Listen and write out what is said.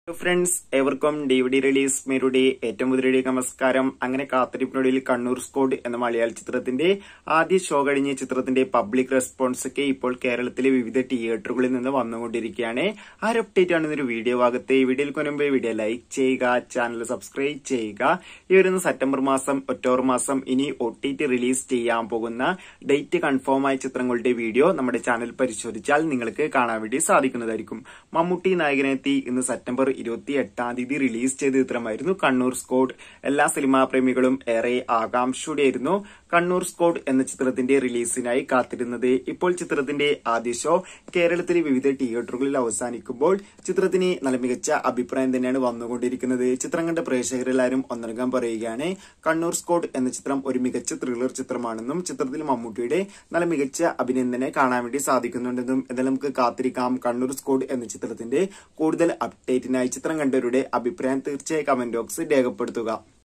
friends ഏവർക്കും D V D release മേരുടെ ഏറ്റവും പുതിയ നമസ്കാരം അങ്ങനെ കാത്തിരിപ്പിനൊടുവിൽ കണ്ണൂർ സ്കോഡ് എന്ന മലയാള ചിത്രത്തിന്റെ ആദ്യ ഷോ കഴിഞ്ഞ ചിത്രത്തിന്റെ പബ്ലിക് റെസ്പോൺസ് ഒക്കെ ഇപ്പോൾ കേരളത്തിലെ വിവിധ തിയേറ്ററുകളിൽ നിന്ന് വന്നുകൊണ്ടിരിക്കുകയാണ് ആ ഒരു അപ്ഡേറ്റ് ആണ് ഇന്നൊരു വീഡിയോ ഭാഗത്ത് ഈ വീഡിയോയിൽ മുൻപ് വീഡിയോ ലൈക്ക് ചെയ്യുക ചാനൽ സബ്സ്ക്രൈബ് ചെയ്യുക ഈ വരുന്ന സെപ്റ്റംബർ മാസം ഒക്ടോബർ മാസം ഇനി ഒ ടി ടി റിലീസ് ചെയ്യാൻ പോകുന്ന ഡേറ്റ് കൺഫേം ആയ ചിത്രങ്ങളുടെ വീഡിയോ നമ്മുടെ ചാനൽ പരിശോധിച്ചാൽ നിങ്ങൾക്ക് കാണാൻ വേണ്ടി സാധിക്കുന്നതായിരിക്കും മമ്മൂട്ടി നായകനെത്തി ഇന്ന് സെപ്റ്റംബർ ഇരുപത്തി എട്ടാം തീയതി റിലീസ് ചെയ്ത ചിത്രമായിരുന്നു കണ്ണൂർ സ്കോഡ് എല്ലാ സിനിമാ പ്രേമികളും ഏറെ ആകാംക്ഷയോടെയായിരുന്നു കണ്ണൂർ സ്കോഡ് എന്ന ചിത്രത്തിന്റെ റിലീസിനായി കാത്തിരുന്നത് ഇപ്പോൾ ചിത്രത്തിന്റെ ആദ്യ ഷോ കേരളത്തിലെ വിവിധ തിയേറ്ററുകളിൽ അവസാനിക്കുമ്പോൾ ചിത്രത്തിന് നല്ല മികച്ച അഭിപ്രായം തന്നെയാണ് വന്നുകൊണ്ടിരിക്കുന്നത് ചിത്രം കണ്ട പ്രേക്ഷകരെല്ലാവരും ഒന്നടങ്കം പറയുകയാണ് കണ്ണൂർ സ്കോഡ് എന്ന ചിത്രം ഒരു മികച്ച ത്രില്ലർ ചിത്രമാണെന്നും ചിത്രത്തിൽ മമ്മൂട്ടിയുടെ നല്ല മികച്ച അഭിനയം തന്നെ കാണാൻ വേണ്ടി സാധിക്കുന്നുണ്ടെന്നും എന്നാൽ നമുക്ക് കാത്തിരിക്കാം കണ്ണൂർ സ്കോഡ് എന്ന ചിത്രത്തിന്റെ കൂടുതൽ അപ്ഡേറ്റിനായി ചിത്രം കണ്ടവരുടെ അഭിപ്രായം തീർച്ചയായും കമന്റ് ബോക്സിൽ രേഖപ്പെടുത്തുക